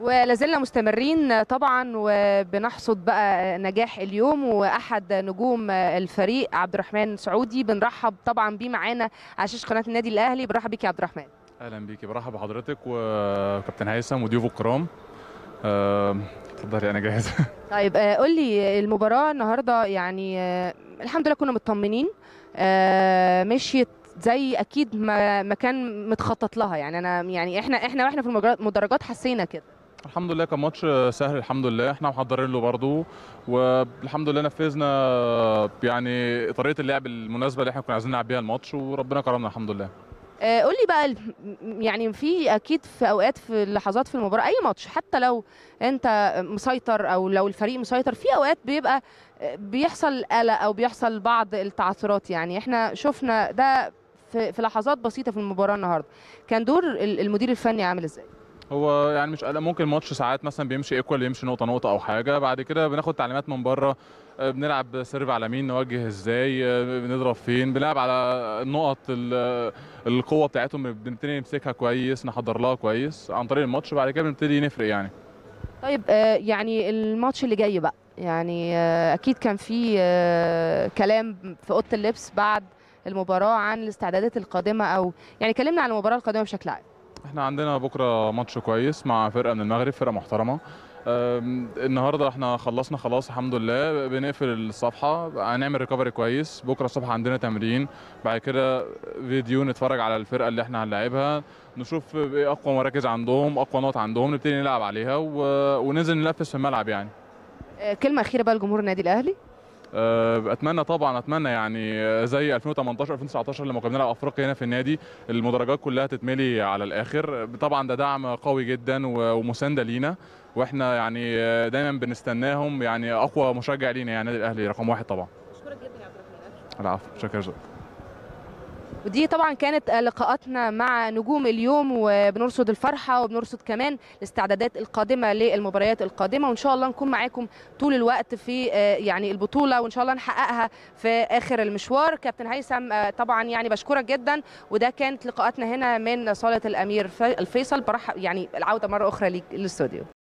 ولازلنا مستمرين طبعا وبنحصد بقى نجاح اليوم واحد نجوم الفريق عبد الرحمن سعودي بنرحب طبعا بيه معانا على شاشه قناه النادي الاهلي بنرحب بيك يا عبد الرحمن اهلا بيكي برحب بحضرتك وكابتن هيثم وضيوفه الكرام آه، اتفضلي انا جاهز طيب آه، قول لي المباراه النهارده يعني آه، الحمد لله كنا مطمنين آه، مشيت زي اكيد ما ما كان متخطط لها يعني انا يعني احنا احنا واحنا في المدرجات حسينا كده الحمد لله كان ماتش سهل الحمد لله احنا محضرين له برضه والحمد لله نفذنا يعني طريقه اللعب المناسبه اللي احنا كنا عايزين نلعب بيها الماتش وربنا كرمنا الحمد لله آه، قول لي بقى ال- يعني في اكيد في اوقات في لحظات في المباراه اي ماتش حتى لو انت مسيطر او لو الفريق مسيطر في اوقات بيبقى آه، بيحصل قلق او بيحصل بعض التعثرات يعني احنا شفنا ده في, في لحظات بسيطه في المباراه النهارده كان دور ال- المدير الفني عامل ازاي هو يعني مش قلق ممكن الماتش ساعات مثلا بيمشي ايكوال يمشي نقطه نقطه او حاجه بعد كده بناخد تعليمات من بره آه، بنلعب سيرف على مين نوجه ازاي آه، بنضرب فين بنلعب على النقط ال- القوه بتاعتهم بنبتدي نمسكها كويس نحضر لها كويس عن طريق الماتش بعد كده بنبتدي نفرق يعني طيب آه، يعني الماتش اللي جاي بقى يعني آه، اكيد كان في آه، كلام في اوضه اللبس بعد المباراه عن الاستعدادات القادمه او يعني كلمنا عن المباراه القادمه بشكل عام احنا عندنا بكره ماتش كويس مع فرقه من المغرب فرقه محترمه أم، النهارده احنا خلصنا خلاص الحمد لله بنقفل الصفحه هنعمل ريكفري كويس بكره الصبح عندنا تمرين بعد كده فيديو نتفرج على الفرقه اللي احنا هنلاعبها نشوف ايه اقوى مراكز عندهم اقوى نقط عندهم نبتدي نلعب عليها و... وننزل ننفذ في الملعب يعني آه، كلمه اخيره بقى لجمهور النادي الاهلي أه، اتمنى طبعا اتمنى يعني أه، زي 2018 2019 لما كنا بنلعب افريقيا هنا في النادي المدرجات كلها تتملي على الاخر طبعا ده دعم قوي جدا و- ومسانده لينا واحنا يعني أه، دايما بنستناهم يعني اقوى مشجع لينا يعني النادي الاهلي رقم واحد طبعا اشكرك جدا يا عبد الرحمن العفو شكرا جدا ودي طبعا كانت لقاءاتنا مع نجوم اليوم وبنرصد الفرحه وبنرصد كمان الاستعدادات القادمه للمباريات القادمه وان شاء الله نكون معاكم طول الوقت في آه، يعني البطوله وان شاء الله نحققها في اخر المشوار كابتن هيثم آه، طبعا يعني بشكرك جدا وده كانت لقاءاتنا هنا من صاله الامير في- الفيصل برحب يعني العوده مره اخرى ليك للاستوديو